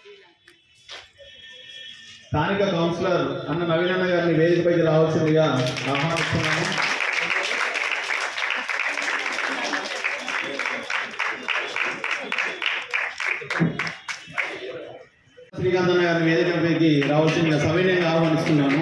స్థానిక కౌన్సిలర్ అన్న నవీనన్న గారిని వేదికపైకి రావాల్సిందిగా ఆహ్వానిస్తున్నాను శ్రీకాంత్ అన్న గారిని వేదికపైకి రావాల్సిందిగా సవినయంగా ఆహ్వానిస్తున్నాను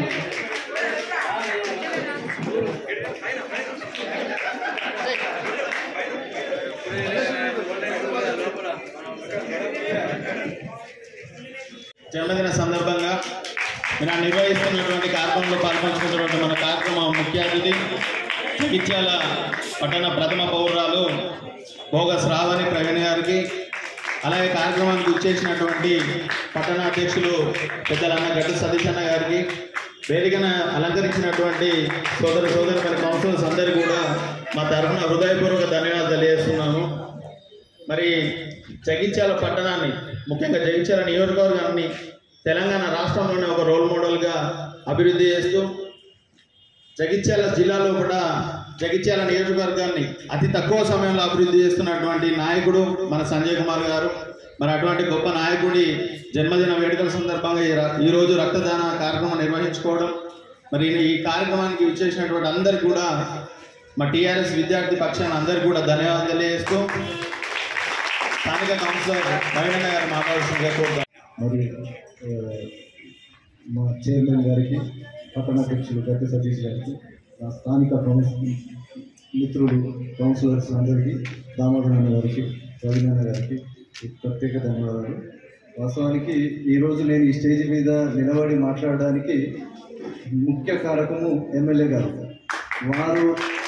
జన్మదిన సందర్భంగా ఇలా నిర్వహిస్తున్నటువంటి కార్యక్రమంలో పాల్పంచుకున్నటువంటి మన కార్యక్రమం ముఖ్య అతిథి జగిత్యాల పట్టణ ప్రథమ పౌరాలు భోగ శ్రావణి ప్రవీణ్ గారికి అలాగే కార్యక్రమానికి వచ్చేసినటువంటి పట్టణ అధ్యక్షులు పెద్దలన్న గడ్డి సతీష్ అన్న గారికి వేదికను అలంకరించినటువంటి సోదర సోదరి మరి కౌన్సిలర్స్ అందరికీ కూడా మా తరఫున హృదయపూర్వక ధన్యవాదాలు తెలియజేస్తున్నాము మరి జగిత్యాల పట్టణాన్ని ముఖ్యంగా జగిత్యాల నియోజకవర్గాన్ని తెలంగాణ రాష్ట్రంలోనే ఒక రోల్ మోడల్గా అభివృద్ధి చేస్తూ జగిత్యాల జిల్లాలో కూడా జగిత్యాల నియోజకవర్గాన్ని అతి తక్కువ సమయంలో అభివృద్ధి చేస్తున్నటువంటి నాయకుడు మన సంజయ్ కుమార్ గారు మరి అటువంటి గొప్ప నాయకుడి జన్మదిన వేడుకల సందర్భంగా ఈ ర- ఈ రోజు రక్తదాన కార్యక్రమం నిర్వహించుకోవడం మరి ఈ కార్యక్రమానికి విచ్చేసినటువంటి అందరికి కూడా మా టీఆర్ఎస్ విద్యార్థి పక్షాన అందరికి కూడా ధన్యవాదాలు తెలియజేస్తూ స్థానిక కౌన్సిలర్ నవీనన్న గారు మాట్లాడుతుందిగా కోరుతాను మరి ఆ, మా చైర్మన్ గారికి పట్టణ అధ్యక్షులు గట్టి సతీష్ గారికి మా స్థానిక కౌన్సిల్ మిత్రులు కౌన్సిలర్స్ అందరికీ దామోదరన్న గారికి రవినాన్న గారికి ప్రత్యేక ధన్యవాదాలు వాస్తవానికి ఈరోజు నేను ఈ స్టేజ్ మీద నిలబడి మాట్లాడడానికి ముఖ్య కారకము ఎమ్మెల్యే గారు వారు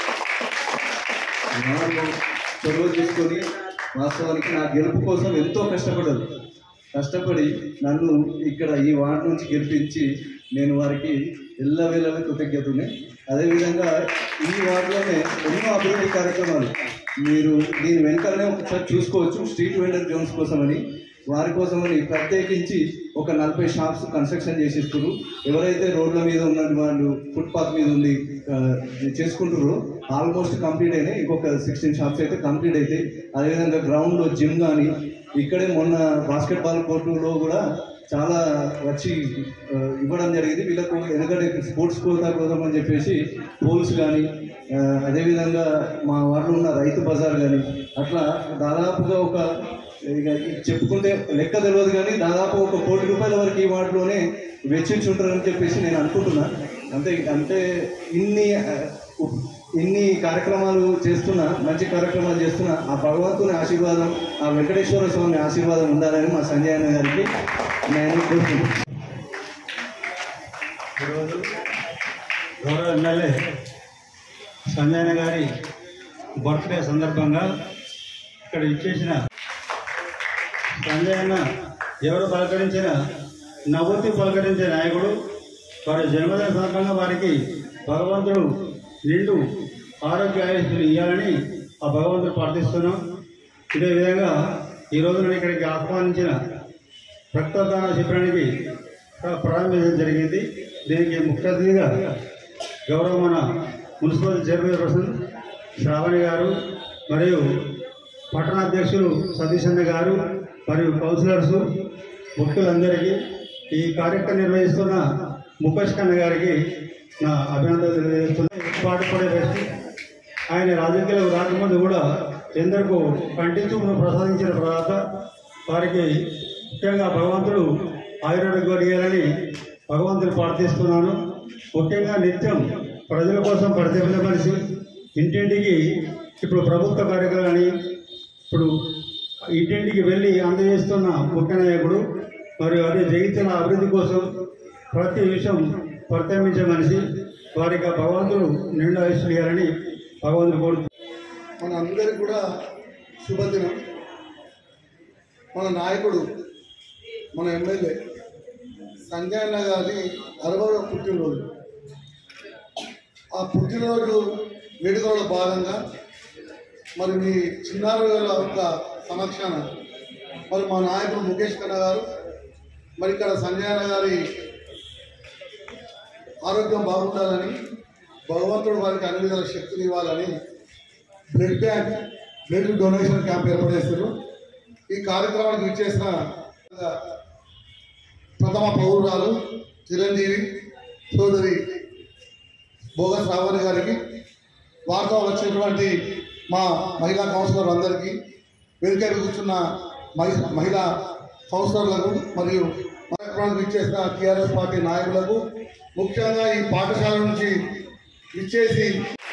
వారు చొరవ తీసుకొని వాస్తవానికి నా గెలుపు కోసం ఎంతో కష్టపడ్డారు కష్టపడి నన్ను ఇక్కడ ఈ వార్డు నుంచి గెలిపించి నేను వారికి ఎల్లవేళలా కృతజ్ఞతని అదేవిధంగా ఈ వార్డులోనే ఎన్నో అభివృద్ధి కార్యక్రమాలు మీరు దీని వెనకాలనే ఒకసారి చూసుకోవచ్చు స్ట్రీట్ వెండర్ జోన్స్ కోసమని వారి కోసమని ప్రత్యేకించి ఒక నలభై షాప్స్ కన్స్ట్రక్షన్ చేసిస్తున్నారు ఎవరైతే రోడ్ల మీద ఉన్న వాళ్ళు ఫుట్పాత్ మీద ఉండి ఆ, చేసుకుంటారో ఆల్మోస్ట్ కంప్లీట్ అయినాయి ఇంకొక సిక్స్టీన్ షాప్స్ అయితే కంప్లీట్ అవుతాయి అదేవిధంగా గ్రౌండ్లో జిమ్ కానీ ఇక్కడే మొన్న బాస్కెట్బాల్ కోర్టులో కూడా చాలా వచ్చి ఆ, ఇవ్వడం జరిగింది వీళ్ళకు ఎందుకంటే స్పోర్ట్స్ కోతా కోసం అని చెప్పేసి పోల్స్ కానీ ఆ, అదేవిధంగా మా వార్డులో ఉన్న రైతు బజార్ కానీ అట్లా దాదాపుగా ఒక ఇక చెప్పుకుంటే లెక్క తెలియదు కానీ దాదాపు ఒక కోటి రూపాయల వరకు ఈ వార్డులోనే వెచ్చించి ఉంటారని చెప్పేసి నేను అనుకుంటున్నా అంతే అంటే ఇన్ని ఆ, ఉప్- ఇన్ని కార్యక్రమాలు చేస్తున్నా మంచి కార్యక్రమాలు చేస్తున్నా ఆ భగవంతుని ఆశీర్వాదం ఆ వెంకటేశ్వర స్వామి ఆశీర్వాదం ఉండాలని మా సంజయ్ అన్న గారికి నేను కోరుకుంటున్నాను ఈరోజు గౌరవ ఎమ్మెల్యే సంజయన గారి బర్త్డే సందర్భంగా ఇక్కడ ఇచ్చేసిన సంజయన్న ఎవరు పలకరించిన నవ్వుతూ పలకరించే నాయకుడు వారి జన్మదిన సందర్భంగా వారికి భగవంతుడు నిండు ఆరోగ్య ఆయుష్లు ఇవ్వాలని ఆ భగవంతుడు ప్రార్థిస్తున్నాం ఇదే విధంగా ఈరోజు నేను ఇక్కడికి ఆహ్వానించిన రక్తదాన శిబిరానికి ప్రారంభించడం జరిగింది దీనికి ముఖ్య అతిథిగా గౌరవ మన మున్సిపల్ చైర్మన్ పర్సన్ శ్రావణి గారు మరియు పట్టణ అధ్యక్షులు సతీష్ అన్న గారు మరియు కౌన్సిలర్స్ ముఖ్యులందరికీ ఈ కార్యక్రమం నిర్వహిస్తున్న ముఖేష్ కన్న గారికి నా అభినందనలు తెలియజేస్తున్నాను పాటుపడే వ్యక్తి ఆయన రాజకీయాలకు రాకముందు కూడా ఎందరికో కంటి చూపును ప్రసాదించిన తర్వాత వారికి ముఖ్యంగా భగవంతుడు ఆయుర్వేదం కలిగాలని భగవంతుడు ప్రార్థిస్తున్నాను ముఖ్యంగా నిత్యం ప్రజల కోసం ప్రతిభ మనిషి ఇంటింటికి ఇప్పుడు ప్రభుత్వ కార్యక్రమాన్ని ఇప్పుడు ఇంటింటికి వెళ్ళి అందజేస్తున్న ముఖ్య నాయకుడు మరియు అదే జగిత్యాల అభివృద్ధి కోసం ప్రతి విషయం ప్రత్యామించే మనిషి వారికి ఆ భగవంతుడు నిండు ఆయుష్లు ఇవ్వాలని భగవంతుడు కోరుతున్నాను మన అందరికి కూడా శుభదినం మన నాయకుడు మన ఎమ్మెల్యే సంజయ్ అన్న గారి అరవై పుట్టినరోజు ఆ పుట్టినరోజు వేడుకలో భాగంగా మరి మీ చిన్నారుల యొక్క సమక్షాన మరి మా నాయకుడు ముఖేష్ కన్న గారు మరి ఇక్కడ సంజయ్ అన్న గారి ఆరోగ్యం బాగుండాలని భగవంతుడు వారికి అన్ని విధాల శక్తిని ఇవ్వాలని blood bank blood donation camp ఏర్పాటు చేస్తారు ఈ కార్యక్రమానికి ఇచ్చేసిన ప్రథమ పౌరురాలు చిరంజీవి సోదరి భోగ శ్రావణి గారికి వారితో వచ్చినటువంటి మా మహిళా కౌన్సిలర్ అందరికీ వేదిక కూర్చున్న మహి- మహిళా కౌన్సిలర్లకు మరియు కార్యక్రమానికి ఇచ్చేసిన టీఆర్ఎస్ పార్టీ నాయకులకు ముఖ్యంగా ఈ పాఠశాల నుంచి ఇచ్చేసి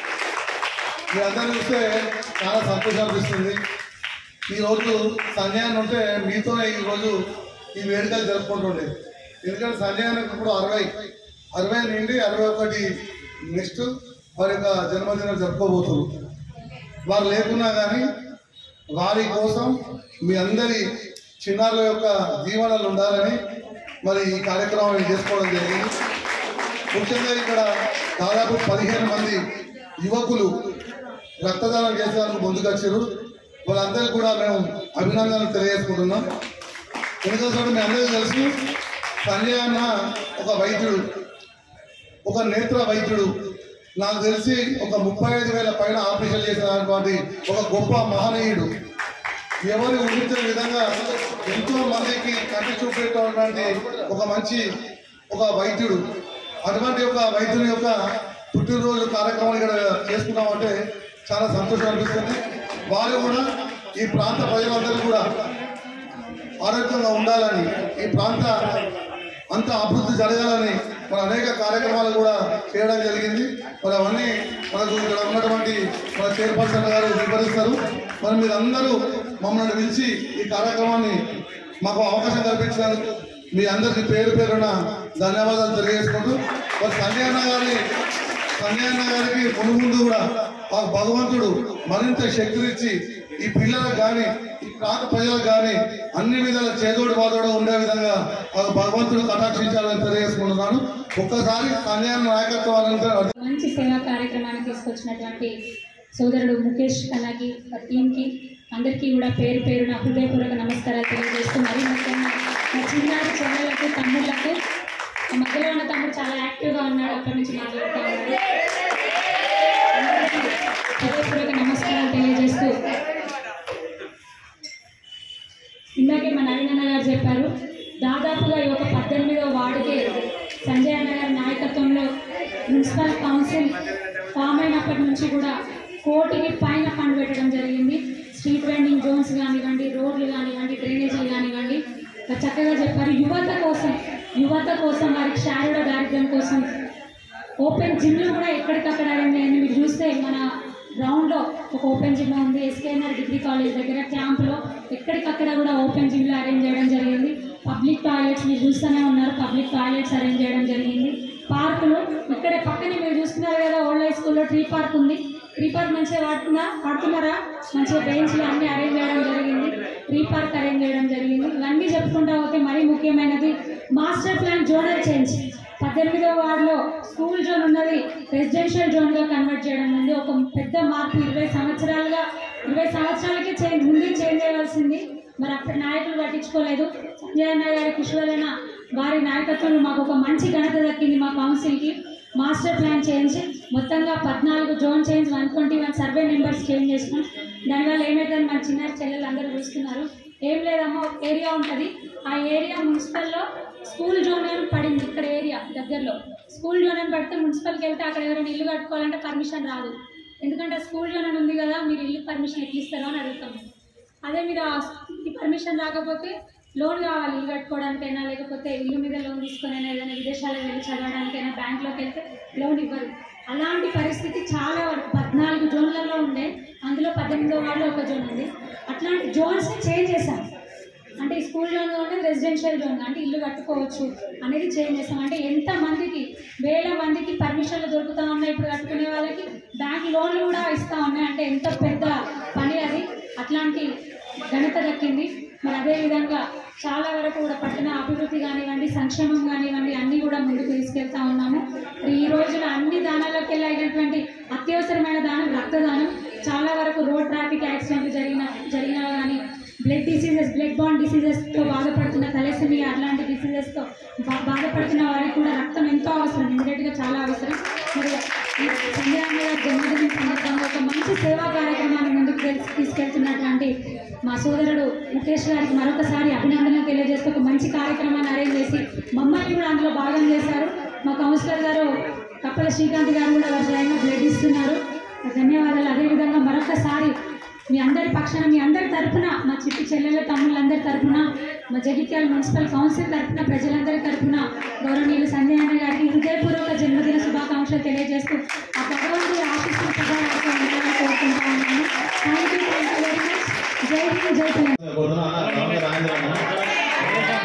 మీ అందరిని చూస్తే చాలా సంతోషం అనిపిస్తుంది ఈరోజు సంజయన్ ఉంటే మీతోనే ఈరోజు ఈ వేడుకలు జరుపుకుంటుండే ఎందుకంటే సంజయన్ ఇప్పుడు అరవై అరవై నుండి అరవై ఒకటి నెక్స్ట్ వారి యొక్క జన్మదినం జరుపుకోబోతున్నారు వారు లేకున్నా కానీ వారి కోసం మీ అందరి చిన్నారుల యొక్క జీవనాలు ఉండాలని మరి ఈ కార్యక్రమాన్ని చేసుకోవడం జరిగింది ముఖ్యంగా ఇక్కడ దాదాపు పదిహేను మంది యువకులు రక్తదానం చేసేందుకు ముందుకొచ్చారు వాళ్ళందరికీ కూడా మేము అభినందనలు తెలియజేసుకుంటున్నాం ఎందుకంటే మీ అందరికీ తెలుసు సంజయ్ అన్న ఒక వైద్యుడు ఒక నేత్ర వైద్యుడు నాకు తెలిసి ఒక ముప్పై ఐదు వేల పైన ఆపరేషన్ చేసినటువంటి ఒక గొప్ప మహనీయుడు ఎవరు ఊహించిన విధంగా ఎంతో మందికి కంటి చూపేటటువంటి ఒక మంచి ఒక వైద్యుడు అటువంటి ఒక వైద్యుని యొక్క పుట్టినరోజు కార్యక్రమం ఇక్కడ చేసుకున్నామంటే చాలా సంతోషం అనిపిస్తుంది వారు కూడా ఈ ప్రాంత ప్రజలందరూ కూడా ఆరోగ్యంగా ఉండాలని ఈ ప్రాంత అంత అభివృద్ధి జరగాలని మన అనేక కార్యక్రమాలు కూడా చేయడం జరిగింది మరి అవన్నీ మనకు ఇక్కడ ఉన్నటువంటి మన చైర్పర్సన్ గారు వివరిస్తారు మరి మీరందరూ మమ్మల్ని పిలిచి ఈ కార్యక్రమాన్ని మాకు అవకాశం కల్పించినందుకు మీ అందరికీ పేరు పేరున ధన్యవాదాలు తెలియజేసుకుంటూ మరి సంజయ్ అన్న గారి సంజయ్ అన్న గారికి ముందు ముందు కూడా ఆ భగవంతుడు మరింత శక్తినిచ్చి ఈ పిల్లలకు కానీ ఈ ప్రాంత ప్రజలకు కానీ అన్ని విధాల చేదోడు బాదోడు ఉండే విధంగా ఆ భగవంతుడు కటాక్షించాలని తెలియజేసుకుంటున్నాను ఒక్కసారి సంజయ్ అన్న నాయకత్వాన్ని మంచి సేవా కార్యక్రమాన్ని తీసుకొచ్చినటువంటి సోదరుడు ముఖేష్ కన్నకి టీంకి అందరికీ కూడా పేరు పేరు నా హృదయపూర్వక నమస్కారాలు తెలియజేస్తూ మరీ ముఖ్యంగా మా చిన్నారి చెల్లెలకు తమ్ముళ్ళకు మా మధ్యలో ఉన్న తమ్ముడు చాలా యాక్టివ్గా ఉన్నాడు అప్పటి నుంచి మాట్లాడుతూ ఉన్నాడు అందరికీ హృదయపూర్వక నమస్కారాలు తెలియజేస్తూ ఇందాకే మా నవీన్ అన్న గారు చెప్పారు దాదాపుగా ఈ ఒక పద్దెనిమిదో వార్డుకి సంజయ్ అన్న గారి నాయకత్వంలో మున్సిపల్ కౌన్సిల్ ఫామ్ అయినప్పటి నుంచి కూడా కోటికి పైన ఫండ్ పెట్టడం జరిగింది స్ట్రీట్ వెండింగ్ జోన్స్ కానివ్వండి రోడ్లు కానివ్వండి డ్రైనేజీలు కానివ్వండి ఇంకా చక్కగా చెప్పారు యువత కోసం యువత కోసం వారికి శారీర దారిద్ర్యం కోసం ఓపెన్ జిమ్లు కూడా ఎక్కడికక్కడ అరేంజ్ అయ్యింది మీరు చూస్తే మన గ్రౌండ్లో ఒక ఓపెన్ జిమ్ ఉంది ఎస్కేఎన్ఆర్ డిగ్రీ కాలేజ్ దగ్గర క్యాంప్లో ఎక్కడికక్కడ కూడా ఓపెన్ జిమ్లు అరేంజ్ చేయడం జరిగింది పబ్లిక్ టాయిలెట్స్ మీరు చూస్తూనే ఉన్నారు పబ్లిక్ టాయిలెట్స్ అరేంజ్ చేయడం జరిగింది పార్కులు ఇక్కడ పక్కనే మీరు చూస్తున్నారు కదా ఓల్డ్ హై స్కూల్లో ట్రీ పార్క్ ఉంది ట్రీ పార్క్ మంచిగా వాడుతుందా వాడుతున్నారా మంచిగా బెంచ్లు అన్నీ అరేంజ్ చేయడం జరిగింది ట్రీ పార్క్ అరేంజ్ చేయడం జరిగింది ఇవన్నీ చెప్పుకుంటా పోతే మరీ ముఖ్యమైనది మాస్టర్ ప్లాన్ జోనల్ చేంజ్ పద్దెనిమిదో వార్డులో స్కూల్ జోన్ ఉన్నది రెసిడెన్షియల్ జోన్గా కన్వర్ట్ చేయడం ఉంది ఒక పెద్ద మార్పు ఇరవై సంవత్సరాలుగా ఇరవై సంవత్సరాలకే చేంజ్ ముందే చేంజ్ చేయవలసింది మరి అప్పుడు నాయకులు పట్టించుకోలేదు సంజయ్ అన్న గారి కుషువలన వారి నాయకత్వంలో మాకు ఒక మంచి ఘనత దక్కింది మా కౌన్సిల్కి మాస్టర్ ప్లాన్ చేంజ్ మొత్తంగా పద్నాలుగు zone change one twenty one survey numbers change చేసినాం దానివల్ల ఏమైతుందని మన చిన్న చెల్లెలు అందరూ చూస్తున్నారు ఏం లేదమ్మా ఒక ఏరియా ఉంటుంది ఆ ఏరియా మున్సిపల్లో స్కూల్ జోన్ అని పడింది ఇక్కడ ఏరియా దగ్గరలో స్కూల్ జోన్ అని పడితే మున్సిపల్కి వెళ్తే అక్కడ ఎవరైనా ఇల్లు కట్టుకోవాలంటే పర్మిషన్ రాదు ఎందుకంటే స్కూల్ జోన్ అని ఉంది కదా మీరు ఇల్లు పర్మిషన్ ఎట్లా ఇస్తారో అని అడుగుతాం అదే మీరు ఆ ఈ పర్మిషన్ రాకపోతే లోన్ కావాలి ఇల్లు కట్టుకోవడానికైనా లేకపోతే ఇల్లు మీద లోన్ తీసుకొని ఏదైనా విదేశాలకు వెళ్ళి చదవడానికైనా బ్యాంక్లోకి వెళ్తే లోన్ ఇవ్వరు అలాంటి పరిస్థితి చాలా వరకు పద్నాలుగు జోన్లలో ఉండే అందులో పద్దెనిమిదో వార్డులో ఒక జోన్ ఉంది అట్లాంటి జోన్స్ని చేంజ్ చేశాం అంటే ఈ స్కూల్ జోన్ ఉంటే రెసిడెన్షియల్ జోన్ అంటే ఇల్లు కట్టుకోవచ్చు అనేది చేంజ్ చేస్తాం అంటే ఎంత మందికి వేల మందికి పర్మిషన్లు దొరుకుతా ఉన్నాయి ఇప్పుడు కట్టుకునే వాళ్ళకి బ్యాంక్ లోన్లు కూడా ఇస్తా ఉన్నాయి అంటే ఎంత పెద్ద పని అది అట్లాంటి ఘనత దక్కింది మరి అదే విధంగా చాలా వరకు కూడా పట్టణ అభివృద్ధి కానివ్వండి సంక్షేమం కానివ్వండి అన్నీ కూడా ముందుకు తీసుకెళ్తా ఉన్నాము మరి ఈ రోజున అన్ని దానాలకు వెళ్ళినటువంటి అత్యవసరమైన దానం రక్తదానం చాలా వరకు రోడ్ ట్రాఫిక్ యాక్సిడెంట్లు జరిగిన జరిగిన కానీ బ్లడ్ డిసీజెస్ బ్లడ్ బాండ్ డిసీజెస్తో బాధపడుతున్న తలెసిమియా అట్లాంటి డిసీజెస్తో బా బాధపడుతున్న వారికి కూడా రక్తం ఎంతో అవసరం ఇమీడియట్గా చాలా అవసరం మరి ఈ సంజయ్ గారి జన్మదినం సందర్భంగా ఒక మంచి సేవా కార్యక్రమాన్ని ముందుకు తెల్- తీసుకెళ్తున్నటువంటి మా మా సోదరుడు ముఖేష్ గారికి మరొకసారి అభినందనలు తెలియజేస్తూ ఒక మంచి కార్యక్రమాన్ని అరేంజ్ చేసి మమ్మల్ని కూడా అందులో భాగం చేశారు మా కౌన్సిలర్ గారు కప్పల శ్రీకాంత్ గారు కూడా వారి స్వయంగా బ్లడ్ ఇస్తున్నారు ధన్యవాదాలు అదేవిధంగా మరొకసారి మీ అందరి పక్షాన మీ అందరి తరపున మా చిట్టి చెల్లెల తమ్ముళ్ళందరి తరపున మా జగిత్యాల మున్సిపల్ కౌన్సిల్ తరపున ప్రజలందరి తరపున గౌరవనీయులు సంజయ్ అన్న గారికి హృదయపూర్వక జన్మదిన శుభాకాంక్షలు తెలియజేస్తూ ఆ భగవంతుడి ఆశీస్సులు ప్రజలకు ఉండాలని కోరుకుంటా ఉన్నాను thank you thank you very much జై హింద్ జై తెలంగాణ కోరుతున్నా అన్న, రాములు రాజేంద్ర అన్న.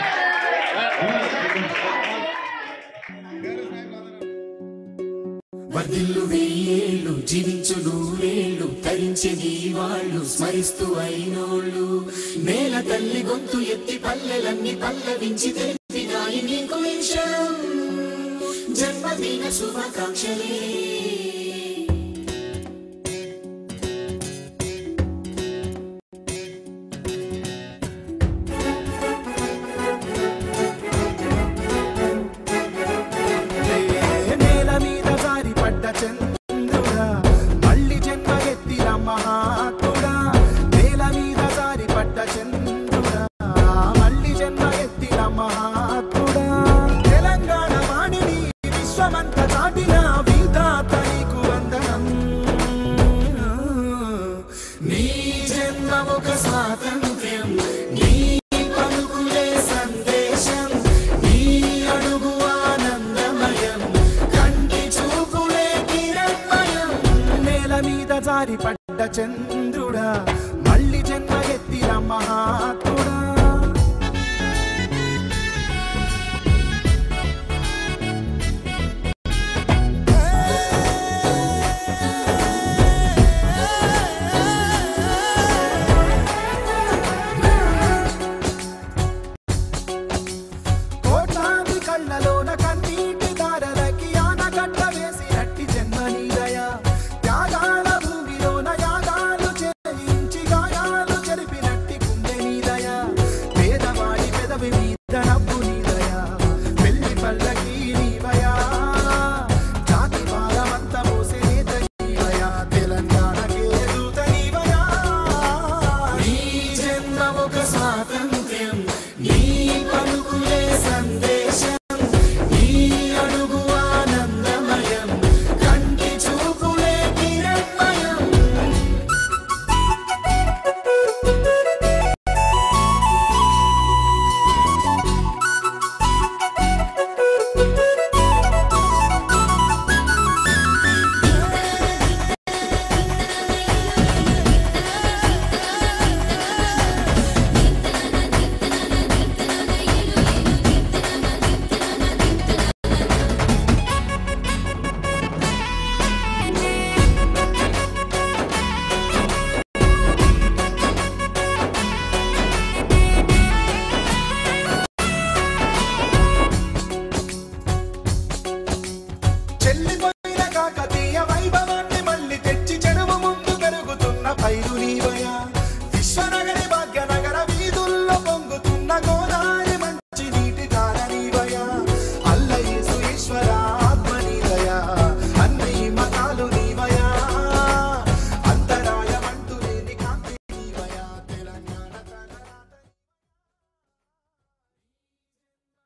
వర్ధిల్లు వెయ్యేళ్ళు జీవించు నూరేళ్ళు తరించే నీ వాళ్ళు స్మరిస్తూ అయినోళ్ళు నేల తల్లి గొంతు ఎత్తి పల్లెలన్నీ పల్లవించి తెలిపినాయి నీకు ఈ క్షణం జన్మదిన శుభాకాంక్షలే నేల మీద జారి పడ్డ చంద్రుడా మళ్ళీ జన్మ ఎత్తిన మహాత్ముడా నేల మీద జారి పడ్డ చంద్రుడా మళ్ళీ జన్మ ఎత్తిన మహాత్ముడా తెలంగాణ వాణిని విశ్వమంత చాటిన విధాత నీకు వందనం నీ జన్మ ఒక స్వాతంత్ర్యం నీ పలుకులే సందేశం నీ అడుగు ఆనందమయం కంటి చూపులే కిరణమయం నేల మీద జారి పడ్డ చంద్రుడా